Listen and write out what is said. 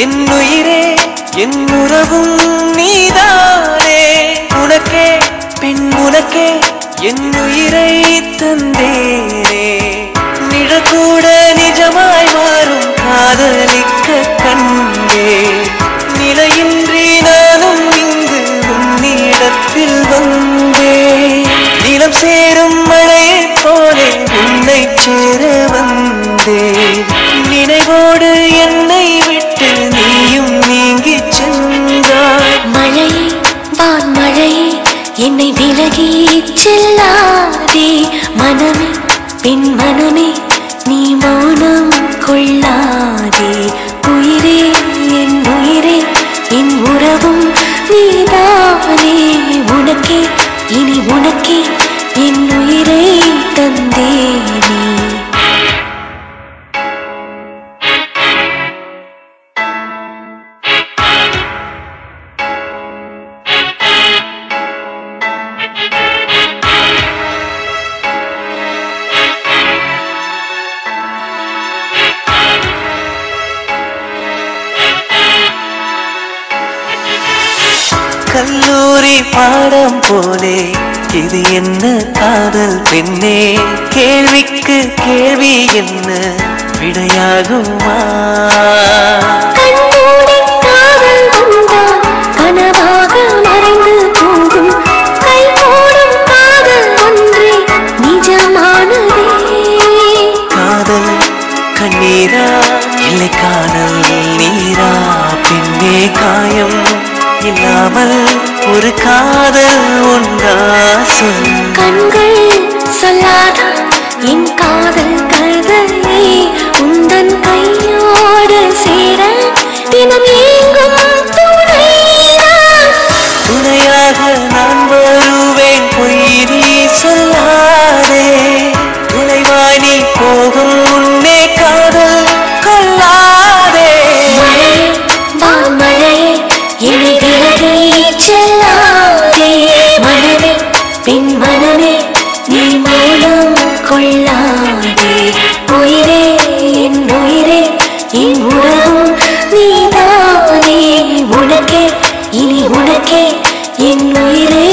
என் உயிரே என் உறவும் நீதானே உனக்கே பெண் உனக்கே என் உயிரை தந்தேனே நிழக்கூட நிஜமாய் மாறும் காதலிக்க கண்டே நிலையின்றி நானும் இங்கு உன்னிடத்தில் வந்தே நிலம் சேரும் மழையைப் போலே உன்னை சேர வந்தே நினைவோடு என்னை விட்டு நீயும் நீங்கிச் சென்றாய் மழையே வான் மழையே என்னை விலகி செல்லாதே மனமே பெண் மனமே நீ மௌனம் கொள்ளாதே உயிரே என் உயிரே என் உறவும் நீதானே உனக்கே இனி உனக்கே என் உயிரை தந்தேனே கல்லூரி பாடம் போலே இது என்ன காதல் பெண்ணே கேள்விக்கு கேள்வி என்ன விடையாகுமா கண்மூடி காதல் வந்தால் கனவாக மறைந்து போகும் கைகூடும் காதல் ஒன்றே நிஜமானதே காதல் கண்ணீரா இல்லை காதல் நீரா பின்னே காயம் இல்லாமல் ஒரு காதல் உண்டா சொல் கண்கள் சொல்லாத என் காதல் கதையை உந்தன் கையோடு சேர தினம் ஏங்கும் துணைதான் துணையாக நான் வருவேன் பொய் நீ சொல்லாதே துணைவாய் நீ போகும் முன்னே காதல் கொள்ளாதே மழையே வான் மழையே என்னை விலகி செல்லாதே மனமே பின் மனமே நீ மௌனம் கொள்ளாதே உயிரே என் உயிரே என் உறவும் நீதானே உனக்கே இனி உனக்கே என் உயிரை